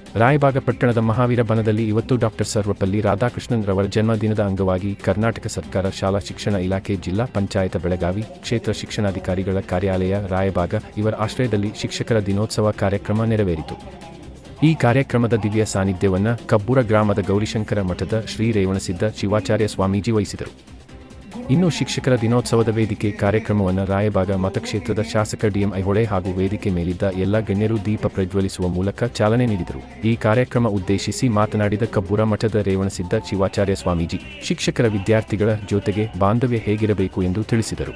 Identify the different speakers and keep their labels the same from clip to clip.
Speaker 1: ರಾಯಬಾಗ ಪಟ್ಟಣದ ಮಹಾವೀರ ಬನದಲ್ಲಿ ಇವತ್ತು ಡಾಕ್ಟರ್ ಸರ್ವಪಲ್ಲಿ ರಾಧಾಕೃಷ್ಣನ್ ರವರ ಜನ್ಮದಿನದ ಅಂಗವಾಗಿ ಕರ್ನಾಟಕ ಸರ್ಕಾರ ಶಾಲಾ ಶಿಕ್ಷಣ ಇಲಾಖೆ ಜಿಲ್ಲಾ ಪಂಚಾಯತ ಬೆಳಗಾವಿ ಕ್ಷೇತ್ರ ಶಿಕ್ಷಣಾಧಿಕಾರಿಗಳ ಕಾರ್ಯಾಲಯ ರಾಯಬಾಗ ಇವರ ಆಶ್ರಯದಲ್ಲಿ ಶಿಕ್ಷಕರ ದಿನೋತ್ಸವ ಕಾರ್ಯಕ್ರಮ ನೆರವೇರಿತು ಈ ಕಾರ್ಯಕ್ರಮದ ದಿವ್ಯ ಸಾನ್ನಿಧ್ಯವನ್ನ ಕಬ್ಬೂರ ಗ್ರಾಮದ ಗೌರಿಶಂಕರ ಮಠದ ಶ್ರೀ ರೇವಣಸಿದ್ದ ಶಿವಾಚಾರ್ಯ ಸ್ವಾಮೀಜಿ ವಹಿಸಿದರು ಇನ್ನು ಶಿಕ್ಷಕರ ದಿನೋತ್ಸವದ ವೇದಿಕೆ ಕಾರ್ಯಕ್ರಮವನ್ನು ರಾಯಬಾಗ ಮತಕ್ಷೇತ್ರದ ಶಾಸಕ ಡಿಎಂ ಐಹೊಳೆ ಹಾಗೂ ವೇದಿಕೆ ಮೇಲಿದ್ದ ಎಲ್ಲ ಗಣ್ಯರು ದೀಪ ಪ್ರಜ್ವಲಿಸುವ ಮೂಲಕ ಚಾಲನೆ ನೀಡಿದರು ಈ ಕಾರ್ಯಕ್ರಮ ಉದ್ದೇಶಿಸಿ ಮಾತನಾಡಿದ ಕಬ್ಬೂರ ಮಠದ ರೇವಣಸಿದ್ದ ಶಿವಾಚಾರ್ಯ ಸ್ವಾಮೀಜಿ ಶಿಕ್ಷಕರ ವಿದ್ಯಾರ್ಥಿಗಳ ಜೊತೆಗೆ ಬಾಂಧವ್ಯ ಹೇಗಿರಬೇಕು ಎಂದು ತಿಳಿಸಿದರು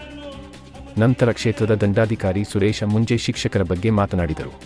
Speaker 1: ನಂತರ ಕ್ಷೇತ್ರದ ದಂಡಾಧಿಕಾರಿ ಸುರೇಶ ಮುಂಜೆ ಶಿಕ್ಷಕರ ಬಗ್ಗೆ ಮಾತನಾಡಿದರು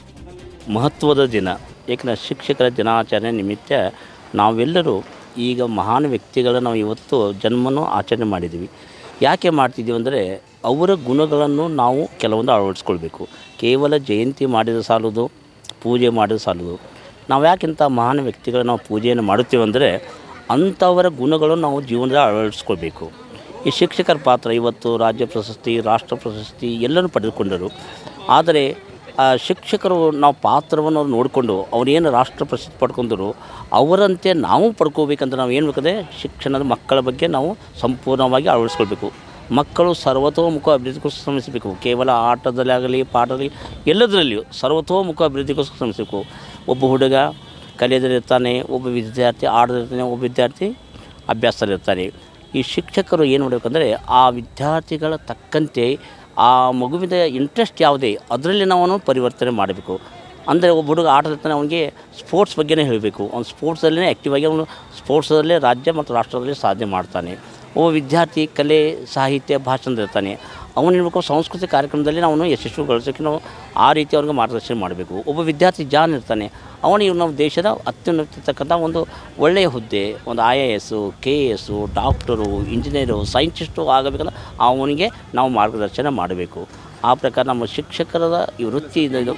Speaker 2: ಮಹತ್ವದ ದಿನ ಏಕೆಂದರೆ ಶಿಕ್ಷಕರ ದಿನಾಚರಣೆ ನಿಮಿತ್ತ ನಾವೆಲ್ಲರೂ ಈಗ ಮಹಾನ್ ವ್ಯಕ್ತಿಗಳ ನಾವು ಇವತ್ತು ಜನ್ಮನೂ ಆಚರಣೆ ಮಾಡಿದ್ದೀವಿ ಯಾಕೆ ಮಾಡ್ತಿದ್ದೀವಿ ಅಂದರೆ ಅವರ ಗುಣಗಳನ್ನು ನಾವು ಕೆಲವೊಂದು ಅಳವಡಿಸ್ಕೊಳ್ಬೇಕು ಕೇವಲ ಜಯಂತಿ ಮಾಡಿದ ಸಾಲದು ಪೂಜೆ ಮಾಡಿದ ಸಾಲದು ನಾವು ಯಾಕಿಂತ ಮಹಾನ್ ವ್ಯಕ್ತಿಗಳ ನಾವು ಪೂಜೆಯನ್ನು ಮಾಡುತ್ತೇವೆ ಅಂದರೆ ಅಂಥವರ ಗುಣಗಳನ್ನು ನಾವು ಜೀವನದಲ್ಲಿ ಅಳವಡಿಸ್ಕೊಳ್ಬೇಕು ಈ ಶಿಕ್ಷಕರ ಪಾತ್ರ ಇವತ್ತು ರಾಜ್ಯ ಪ್ರಶಸ್ತಿ ರಾಷ್ಟ್ರ ಪ್ರಶಸ್ತಿ ಎಲ್ಲನೂ ಪಡೆದುಕೊಂಡರು ಆದರೆ ಆ ಶಿಕ್ಷಕರು ನಾವು ಪಾತ್ರವನ್ನು ಅವ್ರು ನೋಡಿಕೊಂಡು ಅವ್ರೇನು ರಾಷ್ಟ್ರ ಪ್ರಸಿದ್ಧಿ ಪಡ್ಕೊಂಡರು ಅವರಂತೆ ನಾವು ಪಡ್ಕೋಬೇಕಂತ ನಾವು ಏನು ಬೇಕಂದರೆ ಶಿಕ್ಷಣದ ಮಕ್ಕಳ ಬಗ್ಗೆ ನಾವು ಸಂಪೂರ್ಣವಾಗಿ ಅಳವಡಿಸ್ಕೊಳ್ಬೇಕು ಮಕ್ಕಳು ಸರ್ವತೋಮುಖ ಅಭಿವೃದ್ಧಿಗೋಸ್ಕರ ಶ್ರಮಿಸಬೇಕು ಕೇವಲ ಆಟದಲ್ಲಾಗಲಿ ಪಾಠದಲ್ಲಿ ಎಲ್ಲದರಲ್ಲಿಯೂ ಸರ್ವತೋಮುಖ ಅಭಿವೃದ್ಧಿಗೋಸ್ಕರ ಶ್ರಮಿಸಬೇಕು ಒಬ್ಬ ಹುಡುಗ ಕಲಿಯೋದ್ರಲ್ಲಿರ್ತಾನೆ ಒಬ್ಬ ವಿದ್ಯಾರ್ಥಿ ಆಡೋದಿರ್ತಾನೆ ಒಬ್ಬ ವಿದ್ಯಾರ್ಥಿ ಅಭ್ಯಾಸದಲ್ಲಿರ್ತಾನೆ ಈ ಶಿಕ್ಷಕರು ಏನು ಮಾಡಬೇಕಂದ್ರೆ ಆ ವಿದ್ಯಾರ್ಥಿಗಳ ತಕ್ಕಂತೆ ಆ ಮಗುವಿನ ಇಂಟ್ರೆಸ್ಟ್ ಯಾವುದೇ ಅದರಲ್ಲಿ ನಾವು ಪರಿವರ್ತನೆ ಮಾಡಬೇಕು ಅಂದರೆ ಒಬ್ಬ ಹುಡುಗ ಆಟದಿರ್ತಾನೆ ಅವನಿಗೆ ಸ್ಪೋರ್ಟ್ಸ್ ಬಗ್ಗೆನೇ ಹೇಳಬೇಕು ಅವ್ನು ಸ್ಪೋರ್ಟ್ಸಲ್ಲೇ ಆ್ಯಕ್ಟಿವ್ ಆಗಿ ಅವನು ಸ್ಪೋರ್ಟ್ಸಲ್ಲೇ ರಾಜ್ಯ ಮತ್ತು ರಾಷ್ಟ್ರದಲ್ಲಿ ಸಾಧನೆ ಮಾಡ್ತಾನೆ ಒಬ್ಬ ವಿದ್ಯಾರ್ಥಿ ಕಲೆ ಸಾಹಿತ್ಯ ಭಾಷಣದಲ್ಲಿರ್ತಾನೆ ಅವನು ಇರಬೇಕು ಸಾಂಸ್ಕೃತಿಕ ಕಾರ್ಯಕ್ರಮದಲ್ಲಿ ನಾವು ಯಶಸ್ವಿಗೊಳಿಸೋಕ್ಕೆ ನಾವು ಆ ರೀತಿ ಅವ್ರಿಗೆ ಮಾರ್ಗದರ್ಶನ ಮಾಡಬೇಕು ಒಬ್ಬ ವಿದ್ಯಾರ್ಥಿ ಜಾನ್ ಇರ್ತಾನೆ ಅವನಿಗೆ ನಾವು ದೇಶದ ಅತ್ಯುನ್ನತಿರ್ತಕ್ಕಂಥ ಒಂದು ಒಳ್ಳೆಯ ಹುದ್ದೆ ಒಂದು I A S K A S doctor engineer scientist ಆಗಬೇಕಂದ್ರೆ ಅವನಿಗೆ ನಾವು ಮಾರ್ಗದರ್ಶನ ಮಾಡಬೇಕು ಆ ಪ್ರಕಾರ ನಮ್ಮ ಶಿಕ್ಷಕರ ಈ ವೃತ್ತಿ ಇದು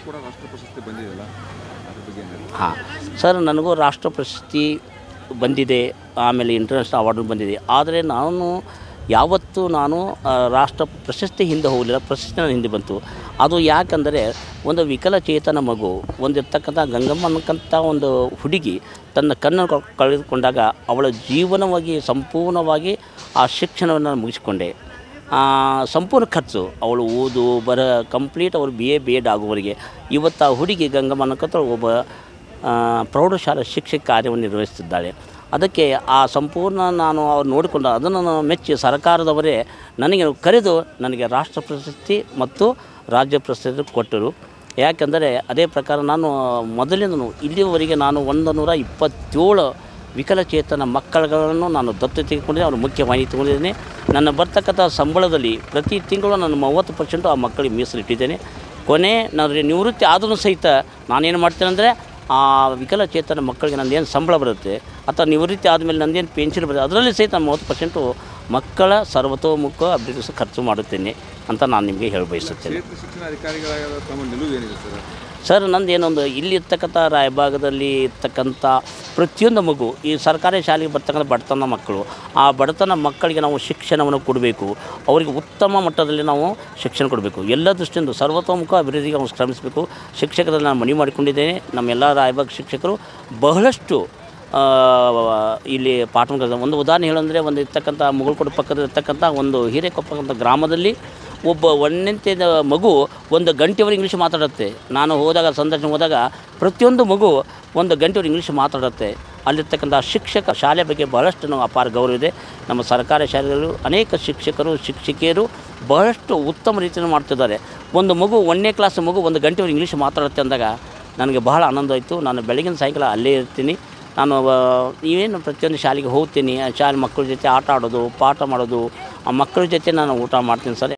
Speaker 2: ಹಾಂ ಸರ್ ನನಗೂ ರಾಷ್ಟ್ರ ಪ್ರಶಸ್ತಿ ಬಂದಿದೆ ಆಮೇಲೆ ಇಂಟರ್ನ್ಯಾಷನಲ್ ಅವಾರ್ಡು ಬಂದಿದೆ ಆದರೆ ನಾನು ಯಾವತ್ತೂ ನಾನು ಆ, ರಾಷ್ಟ್ರ ಪ್ರಶಸ್ತಿ ಹಿಂದೆ ಹೋಗಲಿಲ್ಲ ಪ್ರಶಸ್ತಿ ನನ್ನ ಹಿಂದೆ ಬಂತು ಅದು ಯಾಕಂದರೆ ಒಂದು ವಿಕಲಚೇತನ ಮಗು ಒಂದಿರ್ತಕ್ಕಂಥ ಗಂಗಮ್ಮ ಅನ್ನಕ್ಕಂಥ ಒಂದು ಹುಡುಗಿ ತನ್ನ ಕಣ್ಣನ್ನು ಕ- ಕಳೆದುಕೊಂಡಾಗ ಅವಳ ಜೀವನವಾಗಿ ಸಂಪೂರ್ಣವಾಗಿ ಆ ಶಿಕ್ಷಣವನ್ನು ಮುಗಿಸಿಕೊಂಡೆ ಆ, ಸಂಪೂರ್ಣ ಖರ್ಚು ಅವಳು ಓದು ಬರ ಕಂಪ್ಲೀಟ್ ಅವಳು ಬಿ ಎ ಬಿ ಎಡ್ ಆಗುವವರೆಗೆ ಇವತ್ತು ಆ ಹುಡುಗಿ ಗಂಗಮ್ಮ ಅನ್ನಕ್ಕಂಥ ಒಬ್ಬ ಆ, ಪ್ರೌಢಶಾಲಾ ಶಿಕ್ಷಕ ಕಾರ್ಯವನ್ನು ನಿರ್ವಹಿಸುತ್ತಿದ್ದಾಳೆ ಅದಕ್ಕೆ ಆ ಸಂಪೂರ್ಣ ನಾನು ಅವ್ರು ನೋಡಿಕೊಂಡು ಅದನ್ನು ನಾನು ಮೆಚ್ಚಿ ಸರ್ಕಾರದವರೇ ನನಗೆ ಕರೆದು ನನಗೆ ರಾಷ್ಟ್ರ ಪ್ರಶಸ್ತಿ ಮತ್ತು ರಾಜ್ಯ ಪ್ರಶಸ್ತಿ ಕೊಟ್ಟರು ಯಾಕೆಂದರೆ ಅದೇ ಪ್ರಕಾರ ನಾನು ಮೊದಲಿಂದನೂ ಇಲ್ಲಿಯವರೆಗೆ ನಾನು ಒಂದು ನೂರ ಇಪ್ಪತ್ತೇಳು ವಿಕಲಚೇತನ ಮಕ್ಕಳುಗಳನ್ನು ನಾನು ದತ್ತು ತೆಗೆದುಕೊಂಡಿದ್ದೆ ಅವ್ರ ಮುಖ್ಯ ಮಾಹಿತಿ ತಗೊಂಡಿದ್ದೇನೆ ನನ್ನ ಬರ್ತಕ್ಕಂಥ ಸಂಬಳದಲ್ಲಿ ಪ್ರತಿ ತಿಂಗಳು ನಾನು ಮೂವತ್ತು ಪರ್ಸೆಂಟು ಆ ಮಕ್ಕಳಿಗೆ ಮೀಸಲಿಟ್ಟಿದ್ದೇನೆ ಕೊನೆ ನಾನು ನಿವೃತ್ತಿ ಆದರೂ ಸಹಿತ ನಾನೇನು ಮಾಡ್ತೇನೆ ಅಂದರೆ ಆ ವಿಕಲಚೇತನ ಮಕ್ಕಳಿಗೆ ನಂದು ಏನು ಸಂಬಳ ಬರುತ್ತೆ ಅಥವಾ ನಿವೃತ್ತಿ ಆದಮೇಲೆ ನಂದೇನು ಪೆನ್ಷನ್ ಬರುತ್ತೆ ಅದರಲ್ಲಿ ಸಹಿತ ನಾನು ಮೂವತ್ತು ಪರ್ಸೆಂಟು ಮಕ್ಕಳ ಸರ್ವತೋಮುಖ ಅಭಿವೃದ್ಧಿ ಖರ್ಚು ಮಾಡುತ್ತೇನೆ ಅಂತ ನಾನು ನಿಮಗೆ ಹೇಳ ಬಯಸುತ್ತೇನೆ
Speaker 3: ಕ್ಷೇತ್ರ ಶಿಕ್ಷಣ ಅಧಿಕಾರಿಗಳಾದ ತಮ್ಮ ನಿಲುವು ಏನಿದೆ ಸರ್
Speaker 2: ಸರ್ ನಂದು ಏನೊಂದು ಇಲ್ಲಿ ಇರ್ತಕ್ಕಂಥ ರಾಯಭಾಗದಲ್ಲಿ ಇರ್ತಕ್ಕಂಥ ಪ್ರತಿಯೊಂದು ಮಗು ಈ ಸರ್ಕಾರಿ ಶಾಲೆಗೆ ಬರ್ತಕ್ಕಂಥ ಬಡತನ ಮಕ್ಕಳು ಆ ಬಡತನ ಮಕ್ಕಳಿಗೆ ನಾವು ಶಿಕ್ಷಣವನ್ನು ಕೊಡಬೇಕು ಅವರಿಗೆ ಉತ್ತಮ ಮಟ್ಟದಲ್ಲಿ ನಾವು ಶಿಕ್ಷಣ ಕೊಡಬೇಕು ಎಲ್ಲ ದೃಷ್ಟಿಯಿಂದ ಸರ್ವತೋಮುಖ ಅಭಿವೃದ್ಧಿಗೆ ನಾವು ಶ್ರಮಿಸಬೇಕು ಶಿಕ್ಷಕರಲ್ಲಿ ನಾನು ಮನವಿ ಮಾಡಿಕೊಂಡಿದ್ದೇನೆ ನಮ್ಮೆಲ್ಲ ರಾಯಭಾಗ ಶಿಕ್ಷಕರು ಬಹಳಷ್ಟು ಆ, ಇಲ್ಲಿ ಪಾಠ ಮಾಡ್ತಾರೆ. ಒಂದು ಉದಾಹರಣೆ ಹೇಳಂದರೆ ಒಂದು ಇರ್ತಕ್ಕಂಥ ಮುಗುಳ್ಕೋಟೆ ಪಕ್ಕದ ಇರ್ತಕ್ಕಂಥ ಒಂದು ಹಿರೇಕೊಪ್ಪ ಅಂತ ಗ್ರಾಮದಲ್ಲಿ ಒಬ್ಬ ಒಂದನೆಂತೆದ ಮಗು ಒಂದು ಗಂಟೆವರೆಗೆ ಇಂಗ್ಲೀಷ್ ಮಾತಾಡುತ್ತೆ ನಾನು ಹೋದಾಗ ಸಂದರ್ಶನ ಹೋದಾಗ ಪ್ರತಿಯೊಂದು ಮಗು ಒಂದು ಗಂಟೆವರೆಗೆ ಇಂಗ್ಲೀಷ್ ಮಾತಾಡುತ್ತೆ ಅಲ್ಲಿರ್ತಕ್ಕಂಥ ಶಿಕ್ಷಕ ಶಾಲೆ ಬಗ್ಗೆ ಬಹಳಷ್ಟು ನಾವು ಅಪಾರ ಗೌರವ ಇದೆ ನಮ್ಮ ಸರ್ಕಾರಿ ಶಾಲೆಗಳು ಅನೇಕ ಶಿಕ್ಷಕರು ಶಿಕ್ಷಕಿಯರು ಬಹಳಷ್ಟು ಉತ್ತಮ ರೀತಿಯಲ್ಲಿ ಮಾಡ್ತಿದ್ದಾರೆ ಒಂದು ಮಗು ಒಂದನೇ ಕ್ಲಾಸ್ ಮಗು ಒಂದು ಗಂಟೆವರೆಗೆ ಇಂಗ್ಲೀಷ್ ಮಾತಾಡುತ್ತೆ ಅಂದಾಗ ನನಗೆ ಬಹಳ ಆನಂದ ಆಯಿತು ನಾನು ಬೆಳಗಿನ ಸಾಯಂಕಾಲ ಅಲ್ಲೇ ಇರ್ತೀನಿ ನಾನು ಆ, ನೀವೇನು ಪ್ರತಿಯೊಂದು ಶಾಲೆಗೆ ಹೋಗ್ತೀನಿ ಆ ಶಾಲೆ ಮಕ್ಕಳ ಜೊತೆ ಆಟ ಆಡೋದು ಪಾಠ ಮಾಡೋದು ಆ ಮಕ್ಕಳ ಜೊತೆ ನಾನು ಊಟ ಮಾಡ್ತೀನಿ ಸರ್